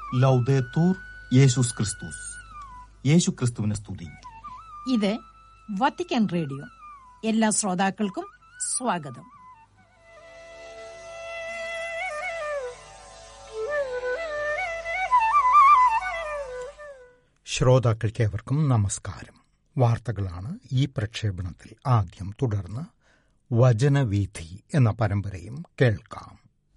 ലൗദേത്തൂർ യേശുസ് ക്രിസ്തുസ് യേശു ക്രിസ്തുവിനെ സ്തുതി ഇത് വത്തിക്കാൻ റേഡിയോ എല്ലാ ശ്രോതാക്കൾക്കും സ്വാഗതം ശ്രോതാക്കൾക്കേവർക്കും നമസ്കാരം വാർത്തകളാണ് ഈ പ്രക്ഷേപണത്തിൽ ആദ്യം തുടർന്ന് വചനവീഥി എന്ന പരമ്പരയും കേൾക്കാം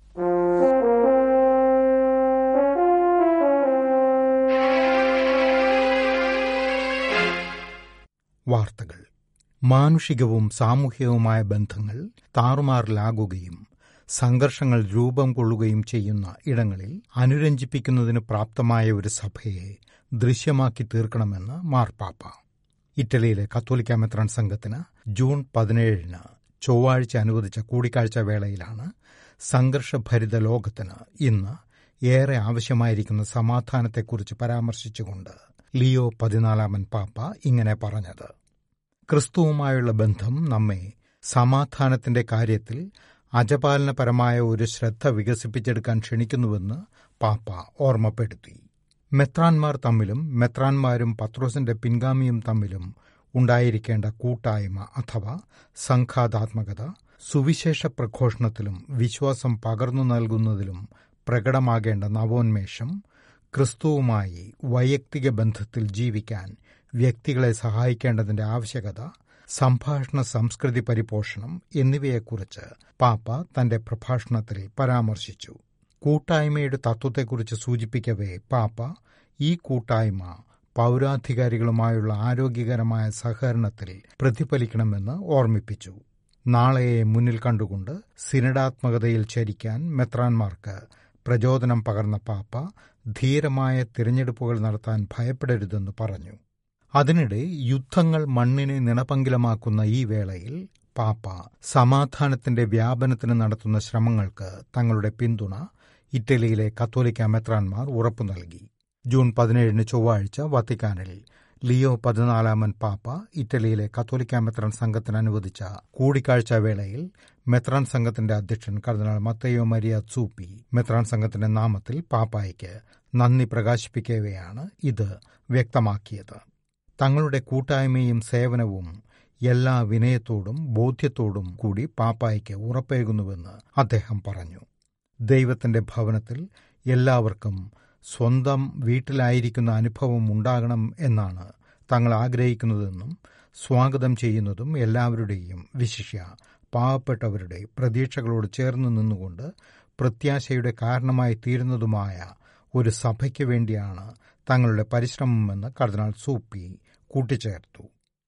വാർത്തകൾ മാനുഷികവും സാമൂഹികവുമായ ബന്ധങ്ങൾ താറുമാറിലാകുകയും സംഘർഷങ്ങൾ രൂപം കൊള്ളുകയും ചെയ്യുന്ന ഇടങ്ങളിൽ അനുരഞ്ജിപ്പിക്കുന്നതിന് പ്രാപ്തമായ ഒരു സഭയെ ദൃശ്യമാക്കി തീർക്കണമെന്ന് മാർപ്പാപ്പ ഇറ്റലിയിലെ കത്തോലിക്ക മെത്രാൻ സംഘത്തിന് ജൂൺ പതിനേഴിന് ചൊവ്വാഴ്ച അനുവദിച്ച കൂടിക്കാഴ്ച വേളയിലാണ് സംഘർഷഭരിത ലോകത്തിന് ഇന്ന് ഏറെ ആവശ്യമായിരിക്കുന്ന സമാധാനത്തെക്കുറിച്ച് പരാമർശിച്ചുകൊണ്ട് ലിയോ പതിനാലാമൻ പാപ്പ ഇങ്ങനെ പറഞ്ഞത് ക്രിസ്തുവുമായുള്ള ബന്ധം നമ്മെ സമാധാനത്തിന്റെ കാര്യത്തിൽ അജപാലനപരമായ ഒരു ശ്രദ്ധ വികസിപ്പിച്ചെടുക്കാൻ ക്ഷണിക്കുന്നുവെന്ന് പാപ്പ ഓർമ്മപ്പെടുത്തി മെത്രാൻമാർ തമ്മിലും മെത്രാൻമാരും പത്രോസിന്റെ പിൻഗാമിയും തമ്മിലും ഉണ്ടായിരിക്കേണ്ട കൂട്ടായ്മ അഥവാ സംഘാതാത്മകത സുവിശേഷ പ്രഘോഷണത്തിലും വിശ്വാസം പകർന്നു നൽകുന്നതിലും പ്രകടമാകേണ്ട നവോന്മേഷം ക്രിസ്തുവുമായി വൈയക്തിക ബന്ധത്തിൽ ജീവിക്കാൻ വ്യക്തികളെ സഹായിക്കേണ്ടതിന്റെ ആവശ്യകത സംഭാഷണ സംസ്കൃതി പരിപോഷണം എന്നിവയെക്കുറിച്ച് പാപ്പ തന്റെ പ്രഭാഷണത്തിൽ പരാമർശിച്ചു കൂട്ടായ്മയുടെ തത്വത്തെക്കുറിച്ച് സൂചിപ്പിക്കവേ പാപ്പ ഈ കൂട്ടായ്മ പൗരാധികാരികളുമായുള്ള ആരോഗ്യകരമായ സഹകരണത്തിൽ പ്രതിഫലിക്കണമെന്ന് ഓർമ്മിപ്പിച്ചു നാളെയെ മുന്നിൽ കണ്ടുകൊണ്ട് സിനഡാത്മകതയിൽ ചരിക്കാൻ മെത്രാൻമാർക്ക് പ്രചോദനം പകർന്ന പാപ്പ ധീരമായ തിരഞ്ഞെടുപ്പുകൾ നടത്താൻ ഭയപ്പെടരുതെന്ന് പറഞ്ഞു അതിനിടെ യുദ്ധങ്ങൾ മണ്ണിനെ നിണപങ്കിലമാക്കുന്ന ഈ വേളയിൽ പാപ്പ സമാധാനത്തിന്റെ വ്യാപനത്തിന് നടത്തുന്ന ശ്രമങ്ങൾക്ക് തങ്ങളുടെ പിന്തുണ ഇറ്റലിയിലെ കത്തോലിക്ക മെത്രാൻമാർ ഉറപ്പു നൽകി ജൂൺ പതിനേഴിന് ചൊവ്വാഴ്ച വത്തിക്കാനിൽ ലിയോ പതിനാലാമൻ പാപ്പ ഇറ്റലിയിലെ കത്തോലിക്ക മെത്രാൻ സംഘത്തിന് അനുവദിച്ച കൂടിക്കാഴ്ച വേളയിൽ മെത്രാൻ സംഘത്തിന്റെ അധ്യക്ഷൻ കർദിനാൾ മത്തയോ മരിയ സൂപ്പി മെത്രാൻ സംഘത്തിന്റെ നാമത്തിൽ പാപ്പായ്ക്ക് നന്ദി പ്രകാശിപ്പിക്കവെയാണ് ഇത് വ്യക്തമാക്കിയത് തങ്ങളുടെ കൂട്ടായ്മയും സേവനവും എല്ലാ വിനയത്തോടും ബോധ്യത്തോടും കൂടി പാപ്പായ്ക്ക് ഉറപ്പേകുന്നുവെന്ന് അദ്ദേഹം പറഞ്ഞു ദൈവത്തിന്റെ ഭവനത്തിൽ എല്ലാവർക്കും സ്വന്തം വീട്ടിലായിരിക്കുന്ന അനുഭവം ഉണ്ടാകണം എന്നാണ് തങ്ങൾ ആഗ്രഹിക്കുന്നതെന്നും സ്വാഗതം ചെയ്യുന്നതും എല്ലാവരുടെയും വിശിഷ്യ പാവപ്പെട്ടവരുടെ പ്രതീക്ഷകളോട് ചേർന്ന് നിന്നുകൊണ്ട് പ്രത്യാശയുടെ കാരണമായി തീരുന്നതുമായ ഒരു സഭയ്ക്ക് വേണ്ടിയാണ് തങ്ങളുടെ പരിശ്രമമെന്ന് കർദിനാൾ സൂപ്പി കൂട്ടിച്ചേർത്തു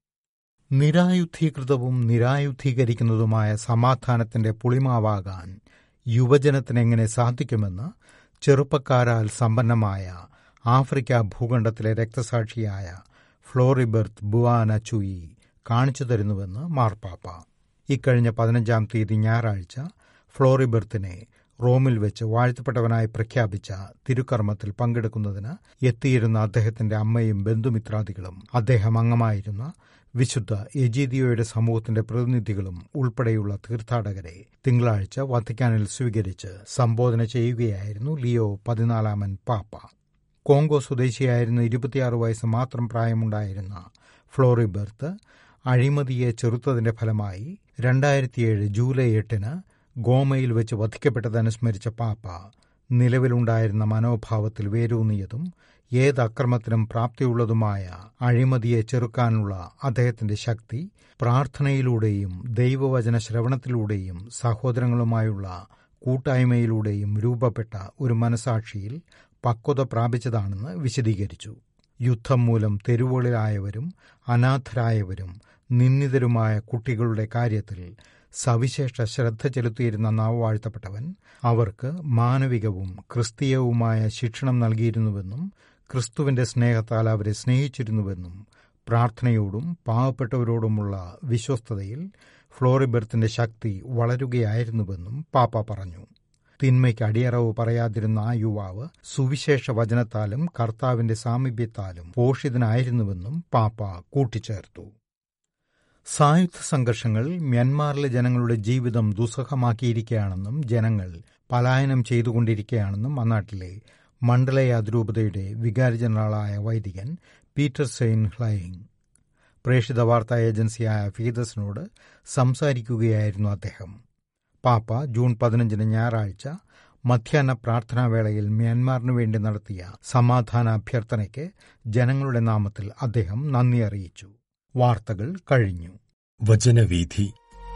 നിരായുധീകൃതവും നിരായുധീകരിക്കുന്നതുമായ സമാധാനത്തിന്റെ പുളിമാവാകാൻ യുവജനത്തിനെങ്ങനെ സാധിക്കുമെന്ന് ചെറുപ്പക്കാരാൽ സമ്പന്നമായ ആഫ്രിക്ക ഭൂഖണ്ഡത്തിലെ രക്തസാക്ഷിയായ ഫ്ലോറിബെർത്ത് ബുവാന ചുയി കാണിച്ചു തരുന്നുവെന്ന് മാർപ്പാപ്പ ഇക്കഴിഞ്ഞ പതിനഞ്ചാം തീയതി ഞായറാഴ്ച ഫ്ലോറിബെർത്തിനെ റോമിൽ വെച്ച് വാഴ്ത്തപ്പെട്ടവനായി പ്രഖ്യാപിച്ച തിരുക്കർമ്മത്തിൽ പങ്കെടുക്കുന്നതിന് എത്തിയിരുന്ന അദ്ദേഹത്തിന്റെ അമ്മയും ബന്ധുമിത്രാദികളും അദ്ദേഹം അംഗമായിരുന്ന വിശുദ്ധ എജീദിയോയുടെ സമൂഹത്തിന്റെ പ്രതിനിധികളും ഉൾപ്പെടെയുള്ള തീർത്ഥാടകരെ തിങ്കളാഴ്ച വത്തിക്കാനിൽ സ്വീകരിച്ച് സംബോധന ചെയ്യുകയായിരുന്നു ലിയോ പതിനാലാമൻ പാപ്പ കോങ്കോ സ്വദേശിയായിരുന്ന ഇരുപത്തിയാറ് വയസ്സ് മാത്രം പ്രായമുണ്ടായിരുന്ന ഫ്ലോറിബെർത്ത് അഴിമതിയെ ചെറുത്തതിന്റെ ഫലമായി രണ്ടായിരത്തിയേഴ് ജൂലൈ എട്ടിന് ഗോമയിൽ വെച്ച് വധിക്കപ്പെട്ടതനുസ്മരിച്ച പാപ്പ നിലവിലുണ്ടായിരുന്ന മനോഭാവത്തിൽ വേരൂന്നിയതും ഏത് അക്രമത്തിനും പ്രാപ്തിയുള്ളതുമായ അഴിമതിയെ ചെറുക്കാനുള്ള അദ്ദേഹത്തിന്റെ ശക്തി പ്രാർത്ഥനയിലൂടെയും ദൈവവചന ശ്രവണത്തിലൂടെയും സഹോദരങ്ങളുമായുള്ള കൂട്ടായ്മയിലൂടെയും രൂപപ്പെട്ട ഒരു മനസാക്ഷിയിൽ പക്വത പ്രാപിച്ചതാണെന്ന് വിശദീകരിച്ചു യുദ്ധം മൂലം തെരുവുകളിലായവരും അനാഥരായവരും നിന്ദിതരുമായ കുട്ടികളുടെ കാര്യത്തിൽ സവിശേഷ ശ്രദ്ധ ചെലുത്തിയിരുന്ന നവവാഴ്ത്തപ്പെട്ടവൻ അവർക്ക് മാനവികവും ക്രിസ്തീയവുമായ ശിക്ഷണം നൽകിയിരുന്നുവെന്നും ക്രിസ്തുവിന്റെ സ്നേഹത്താൽ അവരെ സ്നേഹിച്ചിരുന്നുവെന്നും പ്രാർത്ഥനയോടും പാവപ്പെട്ടവരോടുമുള്ള വിശ്വസ്തതയിൽ ഫ്ലോറിബെർത്തിന്റെ ശക്തി വളരുകയായിരുന്നുവെന്നും പാപ്പ പറഞ്ഞു തിന്മയ്ക്ക് അടിയറവ് പറയാതിരുന്ന ആ യുവാവ് സുവിശേഷ വചനത്താലും കർത്താവിന്റെ സാമീപ്യത്താലും പോഷിതനായിരുന്നുവെന്നും പാപ്പ കൂട്ടിച്ചേർത്തു സായുധ സംഘർഷങ്ങൾ മ്യാൻമാറിലെ ജനങ്ങളുടെ ജീവിതം ദുസ്സഹമാക്കിയിരിക്കുകയാണെന്നും ജനങ്ങൾ പലായനം ചെയ്തുകൊണ്ടിരിക്കുകയാണെന്നും അന്നാട്ടിലെ മണ്ഡലയ അതിരൂപതയുടെ വികാരി ജനറലായ വൈദികൻ പീറ്റർ സെയിൻ ഹ്ലൈങ് പ്രേക്ഷിത വാർത്താ ഏജൻസിയായ ഫീദസിനോട് സംസാരിക്കുകയായിരുന്നു അദ്ദേഹം പാപ്പ ജൂൺ പതിനഞ്ചിന് ഞായറാഴ്ച മധ്യാഹ്ന പ്രാർത്ഥനാവേളയിൽ മ്യാൻമാറിനു വേണ്ടി നടത്തിയ സമാധാന അഭ്യർത്ഥനയ്ക്ക് ജനങ്ങളുടെ നാമത്തിൽ അദ്ദേഹം നന്ദി അറിയിച്ചു വാർത്തകൾ കഴിഞ്ഞു വചനവീഥി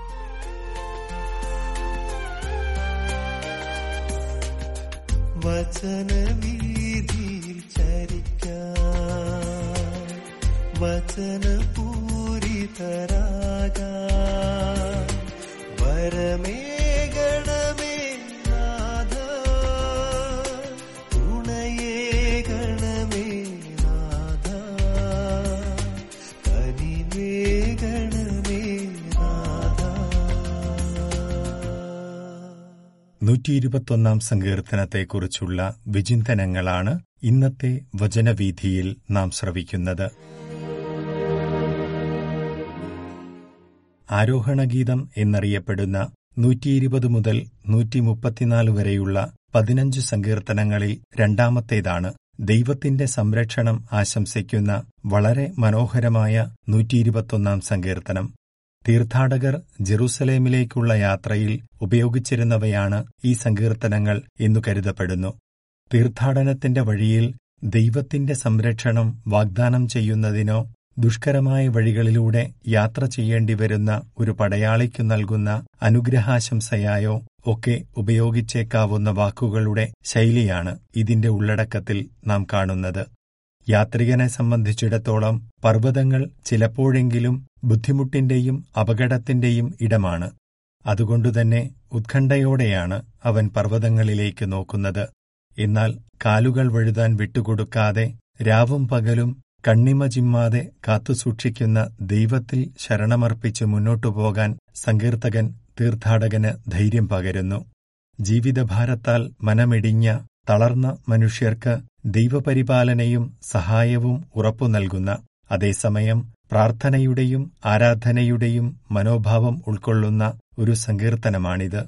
വചനവീതിയിൽ ചരിക്കാൻ വചനപൂരിതരാകാൻ വരമേകണമേ നാഥ തുണയേകണമേ നാഥ കനിവേകണമേ നാഥ നൂറ്റിയിരുപത്തൊന്നാം സങ്കീർത്തനത്തെക്കുറിച്ചുള്ള വിചിന്തനങ്ങളാണ് ഇന്നത്തെ വചനവീഥിയിൽ നാം ശ്രവിക്കുന്നത് ആരോഹണഗീതം എന്നറിയപ്പെടുന്ന നൂറ്റിയിരുപത് മുതൽ നൂറ്റിമുപ്പത്തിനാല് വരെയുള്ള പതിനഞ്ച് സങ്കീർത്തനങ്ങളിൽ രണ്ടാമത്തേതാണ് ദൈവത്തിന്റെ സംരക്ഷണം ആശംസിക്കുന്ന വളരെ മനോഹരമായ നൂറ്റിയിരുപത്തൊന്നാം സങ്കീർത്തനം തീർത്ഥാടകർ ജെറൂസലേമിലേക്കുള്ള യാത്രയിൽ ഉപയോഗിച്ചിരുന്നവയാണ് ഈ സങ്കീർത്തനങ്ങൾ എന്നു കരുതപ്പെടുന്നു തീർത്ഥാടനത്തിന്റെ വഴിയിൽ ദൈവത്തിന്റെ സംരക്ഷണം വാഗ്ദാനം ചെയ്യുന്നതിനോ ദുഷ്കരമായ വഴികളിലൂടെ യാത്ര ചെയ്യേണ്ടി വരുന്ന ഒരു പടയാളിക്കു നൽകുന്ന അനുഗ്രഹാശംസയായോ ഒക്കെ ഉപയോഗിച്ചേക്കാവുന്ന വാക്കുകളുടെ ശൈലിയാണ് ഇതിന്റെ ഉള്ളടക്കത്തിൽ നാം കാണുന്നത് യാത്രികനെ സംബന്ധിച്ചിടത്തോളം പർവ്വതങ്ങൾ ചിലപ്പോഴെങ്കിലും ബുദ്ധിമുട്ടിന്റെയും അപകടത്തിന്റെയും ഇടമാണ് അതുകൊണ്ടുതന്നെ ഉത്കണ്ഠയോടെയാണ് അവൻ പർവ്വതങ്ങളിലേക്ക് നോക്കുന്നത് എന്നാൽ കാലുകൾ വഴുതാൻ വിട്ടുകൊടുക്കാതെ രാവും പകലും കണ്ണിമ ചിമ്മാതെ കാത്തുസൂക്ഷിക്കുന്ന ദൈവത്തിൽ ശരണമർപ്പിച്ച് മുന്നോട്ടു പോകാൻ സങ്കീർത്തകൻ തീർത്ഥാടകന് ധൈര്യം പകരുന്നു ജീവിതഭാരത്താൽ മനമിടിഞ്ഞ തളർന്ന മനുഷ്യർക്ക് ദൈവപരിപാലനയും സഹായവും ഉറപ്പു നൽകുന്ന അതേസമയം പ്രാർത്ഥനയുടെയും ആരാധനയുടെയും മനോഭാവം ഉൾക്കൊള്ളുന്ന ഒരു സങ്കീർത്തനമാണിത്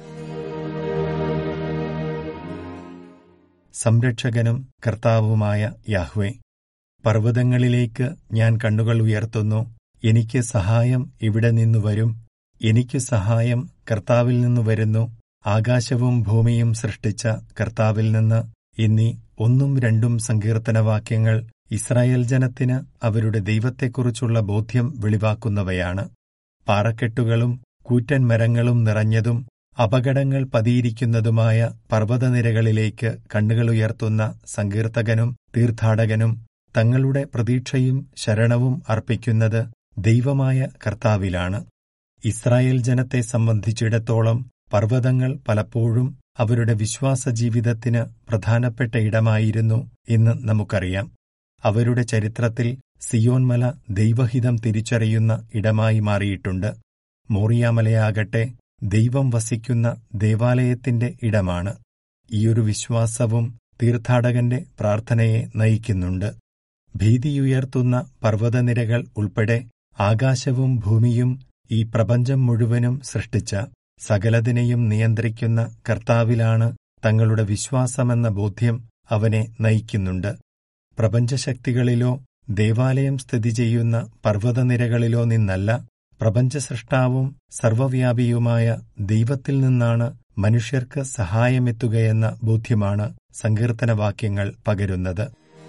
സംരക്ഷകനും കർത്താവുമായ യാഹ്വേ പർവ്വതങ്ങളിലേക്ക് ഞാൻ കണ്ണുകൾ ഉയർത്തുന്നു എനിക്ക് സഹായം ഇവിടെ നിന്നു വരും എനിക്ക് സഹായം കർത്താവിൽ നിന്നു വരുന്നു ആകാശവും ഭൂമിയും സൃഷ്ടിച്ച കർത്താവിൽ നിന്ന് എന്നീ ഒന്നും രണ്ടും സങ്കീർത്തനവാക്യങ്ങൾ ഇസ്രായേൽ ജനത്തിന് അവരുടെ ദൈവത്തെക്കുറിച്ചുള്ള ബോധ്യം വെളിവാക്കുന്നവയാണ് പാറക്കെട്ടുകളും കൂറ്റൻ മരങ്ങളും നിറഞ്ഞതും അപകടങ്ങൾ പതിയിരിക്കുന്നതുമായ പർവ്വതനിരകളിലേക്ക് കണ്ണുകളുയർത്തുന്ന സങ്കീർത്തകനും തീർത്ഥാടകനും തങ്ങളുടെ പ്രതീക്ഷയും ശരണവും അർപ്പിക്കുന്നത് ദൈവമായ കർത്താവിലാണ് ഇസ്രായേൽ ജനത്തെ സംബന്ധിച്ചിടത്തോളം പർവ്വതങ്ങൾ പലപ്പോഴും അവരുടെ വിശ്വാസ ജീവിതത്തിന് പ്രധാനപ്പെട്ട ഇടമായിരുന്നു എന്ന് നമുക്കറിയാം അവരുടെ ചരിത്രത്തിൽ സിയോൻമല ദൈവഹിതം തിരിച്ചറിയുന്ന ഇടമായി മാറിയിട്ടുണ്ട് മോറിയാമലയാകട്ടെ ദൈവം വസിക്കുന്ന ദേവാലയത്തിന്റെ ഇടമാണ് ഈയൊരു വിശ്വാസവും തീർത്ഥാടകന്റെ പ്രാർത്ഥനയെ നയിക്കുന്നുണ്ട് ഭീതിയുയർത്തുന്ന പർവ്വതനിരകൾ ഉൾപ്പെടെ ആകാശവും ഭൂമിയും ഈ പ്രപഞ്ചം മുഴുവനും സൃഷ്ടിച്ച സകലതിനെയും നിയന്ത്രിക്കുന്ന കർത്താവിലാണ് തങ്ങളുടെ വിശ്വാസമെന്ന ബോധ്യം അവനെ നയിക്കുന്നുണ്ട് പ്രപഞ്ചശക്തികളിലോ ദേവാലയം സ്ഥിതി ചെയ്യുന്ന പർവ്വതനിരകളിലോ നിന്നല്ല പ്രപഞ്ചസൃഷ്ടാവും സർവവ്യാപിയുമായ ദൈവത്തിൽ നിന്നാണ് മനുഷ്യർക്ക് സഹായമെത്തുകയെന്ന ബോധ്യമാണ് സങ്കീർത്തനവാക്യങ്ങൾ പകരുന്നത്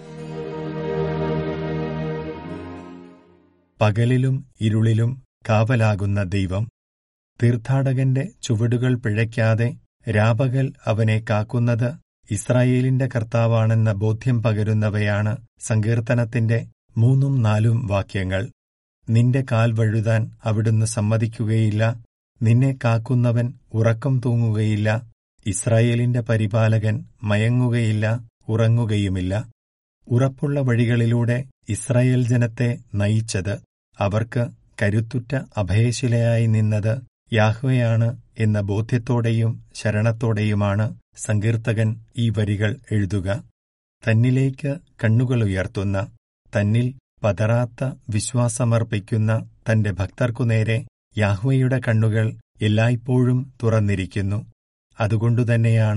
പകലിലും ഇരുളിലും കാവലാകുന്ന ദൈവം തീർത്ഥാടകന്റെ ചുവടുകൾ പിഴയ്ക്കാതെ രാപകൽ അവനെ കാക്കുന്നത് ഇസ്രായേലിന്റെ കർത്താവാണെന്ന ബോധ്യം പകരുന്നവയാണ് സങ്കീർത്തനത്തിന്റെ മൂന്നും നാലും വാക്യങ്ങൾ നിന്റെ കാൽ വഴുതാൻ അവിടുന്ന് സമ്മതിക്കുകയില്ല നിന്നെ കാക്കുന്നവൻ ഉറക്കം തൂങ്ങുകയില്ല ഇസ്രായേലിന്റെ പരിപാലകൻ മയങ്ങുകയില്ല ഉറങ്ങുകയുമില്ല ഉറപ്പുള്ള വഴികളിലൂടെ ഇസ്രായേൽ ജനത്തെ നയിച്ചത് അവർക്ക് കരുത്തുറ്റ അഭയശിലയായി നിന്നത് യാഹ്വയാണ് എന്ന ബോധ്യത്തോടെയും ശരണത്തോടെയുമാണ് സങ്കീർത്തകൻ ഈ വരികൾ എഴുതുക തന്നിലേക്ക് കണ്ണുകളുയർത്തുന്ന തന്നിൽ പതറാത്ത വിശ്വാസമർപ്പിക്കുന്ന തന്റെ ഭക്തർക്കു നേരെ യാഹ്വയുടെ കണ്ണുകൾ എല്ലായ്പ്പോഴും തുറന്നിരിക്കുന്നു അതുകൊണ്ടുതന്നെയാണ്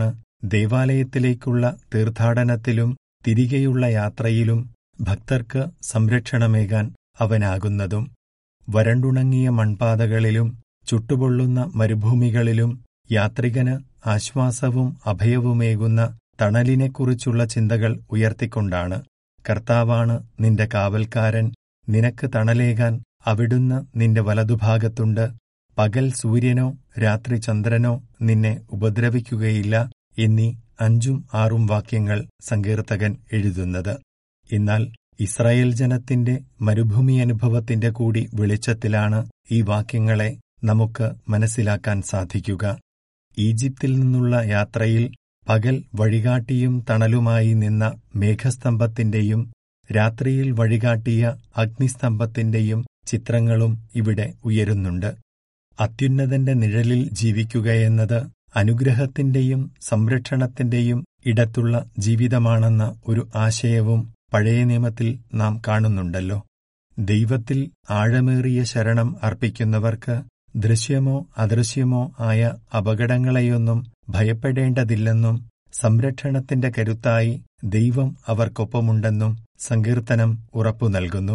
ദേവാലയത്തിലേക്കുള്ള തീർത്ഥാടനത്തിലും തിരികെയുള്ള യാത്രയിലും ഭക്തർക്ക് സംരക്ഷണമേകാൻ അവനാകുന്നതും വരണ്ടുണങ്ങിയ മൺപാതകളിലും ചുട്ടുപൊള്ളുന്ന മരുഭൂമികളിലും യാത്രികന് ആശ്വാസവും അഭയവുമേകുന്ന തണലിനെക്കുറിച്ചുള്ള ചിന്തകൾ ഉയർത്തിക്കൊണ്ടാണ് കർത്താവാണ് നിന്റെ കാവൽക്കാരൻ നിനക്ക് തണലേകാൻ അവിടുന്ന് നിന്റെ വലതുഭാഗത്തുണ്ട് പകൽ സൂര്യനോ രാത്രി ചന്ദ്രനോ നിന്നെ ഉപദ്രവിക്കുകയില്ല എന്നീ അഞ്ചും ആറും വാക്യങ്ങൾ സങ്കീർത്തകൻ എഴുതുന്നത് എന്നാൽ ഇസ്രായേൽ ജനത്തിന്റെ മരുഭൂമി അനുഭവത്തിന്റെ കൂടി വെളിച്ചത്തിലാണ് ഈ വാക്യങ്ങളെ നമുക്ക് മനസ്സിലാക്കാൻ സാധിക്കുക ഈജിപ്തിൽ നിന്നുള്ള യാത്രയിൽ പകൽ വഴികാട്ടിയും തണലുമായി നിന്ന മേഘസ്തംഭത്തിന്റെയും രാത്രിയിൽ വഴികാട്ടിയ അഗ്നിസ്തംഭത്തിന്റെയും ചിത്രങ്ങളും ഇവിടെ ഉയരുന്നുണ്ട് അത്യുന്നതന്റെ നിഴലിൽ ജീവിക്കുകയെന്നത് അനുഗ്രഹത്തിന്റെയും സംരക്ഷണത്തിന്റെയും ഇടത്തുള്ള ജീവിതമാണെന്ന ഒരു ആശയവും പഴയ നിയമത്തിൽ നാം കാണുന്നുണ്ടല്ലോ ദൈവത്തിൽ ആഴമേറിയ ശരണം അർപ്പിക്കുന്നവർക്ക് ദൃശ്യമോ അദൃശ്യമോ ആയ അപകടങ്ങളെയൊന്നും ഭയപ്പെടേണ്ടതില്ലെന്നും സംരക്ഷണത്തിന്റെ കരുത്തായി ദൈവം അവർക്കൊപ്പമുണ്ടെന്നും സങ്കീർത്തനം ഉറപ്പു നൽകുന്നു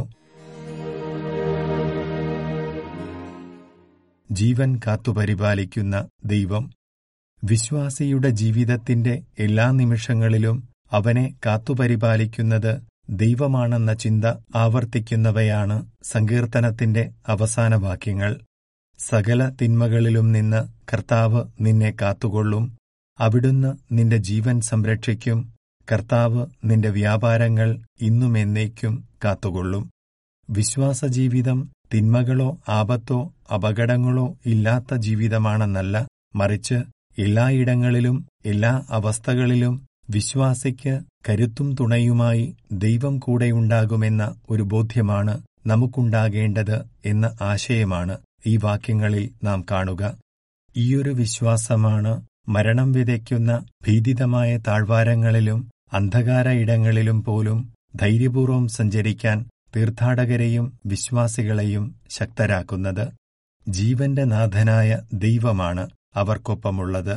ജീവൻ കാത്തുപരിപാലിക്കുന്ന ദൈവം വിശ്വാസിയുടെ ജീവിതത്തിന്റെ എല്ലാ നിമിഷങ്ങളിലും അവനെ കാത്തുപരിപാലിക്കുന്നത് ദൈവമാണെന്ന ചിന്ത ആവർത്തിക്കുന്നവയാണ് സങ്കീർത്തനത്തിന്റെ അവസാന വാക്യങ്ങൾ സകല തിന്മകളിലും നിന്ന് കർത്താവ് നിന്നെ കാത്തുകൊള്ളും അവിടുന്ന് നിന്റെ ജീവൻ സംരക്ഷിക്കും കർത്താവ് നിന്റെ വ്യാപാരങ്ങൾ ഇന്നും എന്നേക്കും കാത്തുകൊള്ളും വിശ്വാസജീവിതം തിന്മകളോ ആപത്തോ അപകടങ്ങളോ ഇല്ലാത്ത ജീവിതമാണെന്നല്ല മറിച്ച് എല്ലായിടങ്ങളിലും എല്ലാ അവസ്ഥകളിലും വിശ്വാസിക്ക് കരുത്തും തുണയുമായി ദൈവം കൂടെയുണ്ടാകുമെന്ന ഒരു ബോധ്യമാണ് നമുക്കുണ്ടാകേണ്ടത് എന്ന ആശയമാണ് ഈ വാക്യങ്ങളിൽ നാം കാണുക ഈയൊരു വിശ്വാസമാണ് മരണം വിതയ്ക്കുന്ന ഭീതിതമായ താഴ്വാരങ്ങളിലും അന്ധകാര ഇടങ്ങളിലും പോലും ധൈര്യപൂർവ്വം സഞ്ചരിക്കാൻ തീർത്ഥാടകരെയും വിശ്വാസികളെയും ശക്തരാക്കുന്നത് ജീവന്റെ നാഥനായ ദൈവമാണ് അവർക്കൊപ്പമുള്ളത്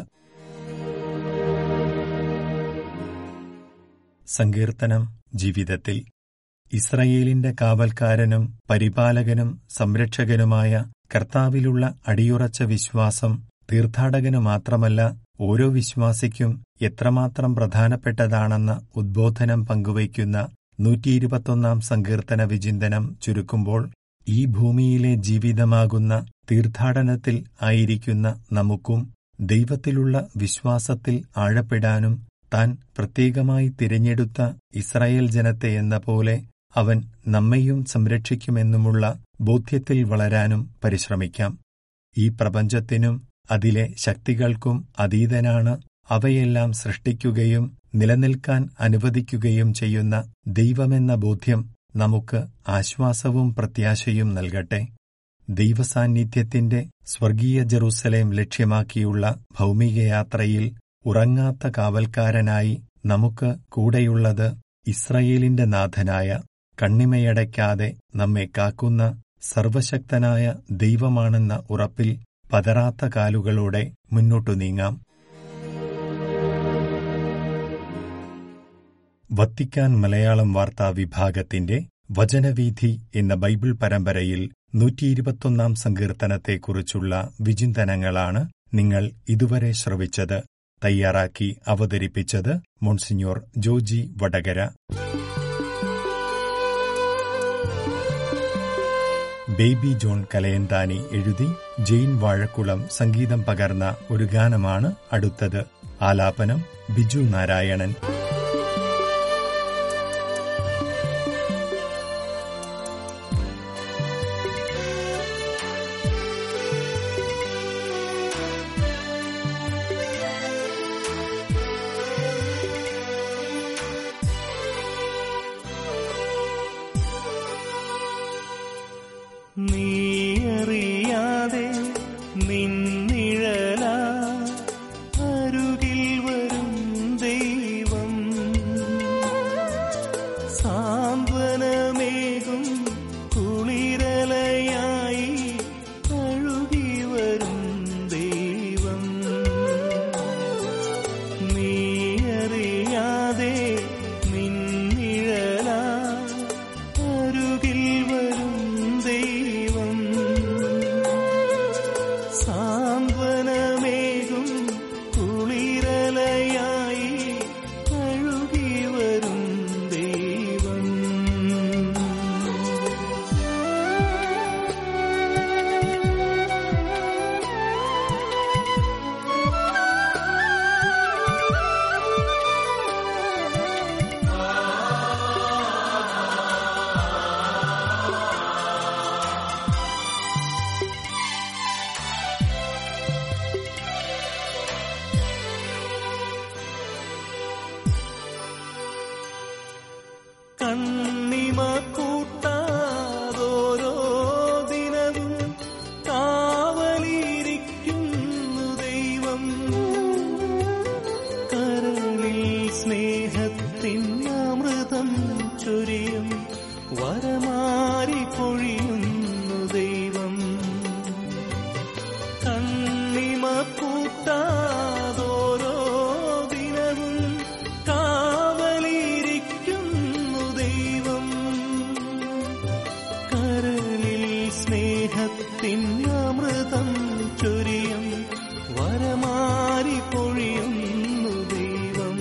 സങ്കീർത്തനം ജീവിതത്തിൽ ഇസ്രയേലിന്റെ കാവൽക്കാരനും പരിപാലകനും സംരക്ഷകനുമായ കർത്താവിലുള്ള അടിയുറച്ച വിശ്വാസം തീർത്ഥാടകന് മാത്രമല്ല ഓരോ വിശ്വാസിക്കും എത്രമാത്രം പ്രധാനപ്പെട്ടതാണെന്ന ഉദ്ബോധനം പങ്കുവയ്ക്കുന്ന നൂറ്റിയിരുപത്തൊന്നാം സങ്കീർത്തന വിചിന്തനം ചുരുക്കുമ്പോൾ ഈ ഭൂമിയിലെ ജീവിതമാകുന്ന തീർത്ഥാടനത്തിൽ ആയിരിക്കുന്ന നമുക്കും ദൈവത്തിലുള്ള വിശ്വാസത്തിൽ ആഴപ്പെടാനും താൻ പ്രത്യേകമായി തിരഞ്ഞെടുത്ത ഇസ്രായേൽ ജനത്തെ എന്ന പോലെ അവൻ നമ്മെയും സംരക്ഷിക്കുമെന്നുമുള്ള ബോധ്യത്തിൽ വളരാനും പരിശ്രമിക്കാം ഈ പ്രപഞ്ചത്തിനും അതിലെ ശക്തികൾക്കും അതീതനാണ് അവയെല്ലാം സൃഷ്ടിക്കുകയും നിലനിൽക്കാൻ അനുവദിക്കുകയും ചെയ്യുന്ന ദൈവമെന്ന ബോധ്യം നമുക്ക് ആശ്വാസവും പ്രത്യാശയും നൽകട്ടെ ദൈവസാന്നിധ്യത്തിന്റെ സ്വർഗീയ ജെറൂസലേം ലക്ഷ്യമാക്കിയുള്ള ഭൗമികയാത്രയിൽ ഉറങ്ങാത്ത കാവൽക്കാരനായി നമുക്ക് കൂടെയുള്ളത് ഇസ്രയേലിന്റെ നാഥനായ കണ്ണിമയടയ്ക്കാതെ നമ്മെ കാക്കുന്ന സർവശക്തനായ ദൈവമാണെന്ന ഉറപ്പിൽ പതറാത്ത കാലുകളോടെ മുന്നോട്ടു നീങ്ങാം വത്തിക്കാൻ മലയാളം വാർത്താ വിഭാഗത്തിന്റെ വചനവീഥി എന്ന ബൈബിൾ പരമ്പരയിൽ നൂറ്റിയിരുപത്തൊന്നാം സങ്കീർത്തനത്തെക്കുറിച്ചുള്ള വിചിന്തനങ്ങളാണ് നിങ്ങൾ ഇതുവരെ ശ്രവിച്ചത് തയ്യാറാക്കി അവതരിപ്പിച്ചത് മോൺസിഞ്ഞോർ ജോജി വടകര ബേബി ജോൺ കലയന്താനി എഴുതി ജെയിൻ വാഴക്കുളം സംഗീതം പകർന്ന ഒരു ഗാനമാണ് അടുത്തത് ആലാപനം ബിജു നാരായണൻ നീയറിയാതെ നിന്നിഴല അരുകിൽ വരും ദൈവം സ്നേഹത്തിനമൃതം ചൊരിയും വരമാരി പൊഴിയുന്നു ദൈവം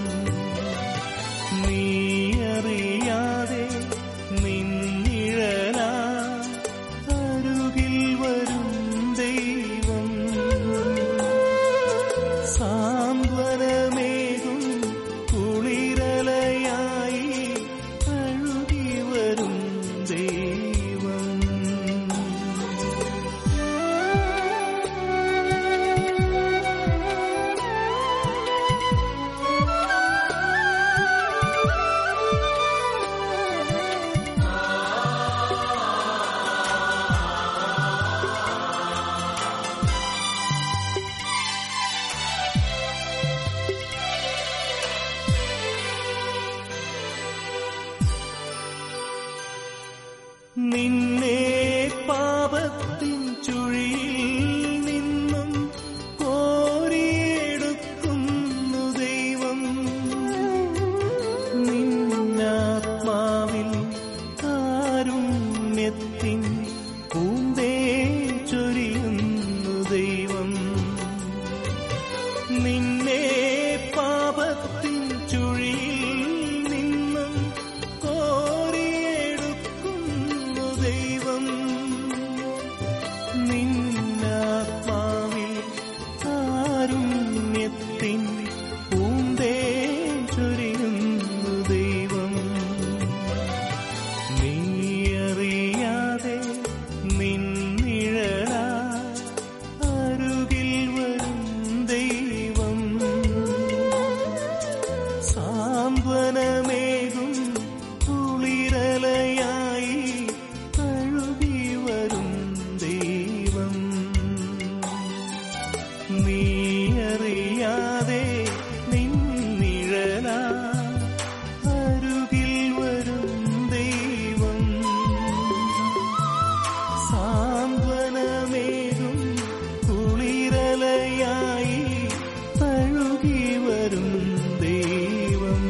നീയറിയാതെ നിന്നിഴല അരുകിൽ വരും ദൈവം സാന്ത്വനമേകും കുളിരലയായി അഴുകി വരും ദൈവം നിന്നെ പാപത്തിൻ ചുഴിയിൽ നിന്നും കോരിയെടുക്കുന്നു ദൈവം നിന്നാത്മാവിൽ കാരുണ്യത്തിൻ പൂന്തേ ചൊരിയുന്നു ദൈവം നിന്നെ പാപത്തിൻ ചുഴിയിൽ നിന്നും കോരിയെടുക്കുന്നു ദൈവം നിന്നാത്മാവിൽ കാരുണ്യത്തിൻ പൂന്തേ ചൊരിയുന്നു ദൈവം നീയറിയാതെ നിന്നിഴല അരുകിൽ വരും ദൈവം സാന്ത്വനമേകും കുളിരലയായി അഴുകി വരും ദൈവം നീയറിയാതെ നിന്നിഴല അരുകിൽ വരും ദൈവം സാന്ത്വനമേകും കുളിരലയായി തഴുകി വരും ദൈവം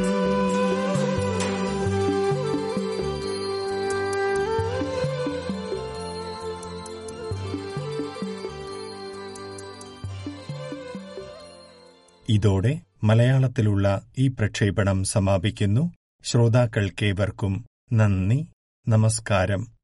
ഇതോടെ മലയാളത്തിലുള്ള ഈ പ്രക്ഷേപണം സമാപിക്കുന്നു ശ്രോതാക്കൾക്കേവർക്കും നന്ദി നമസ്കാരം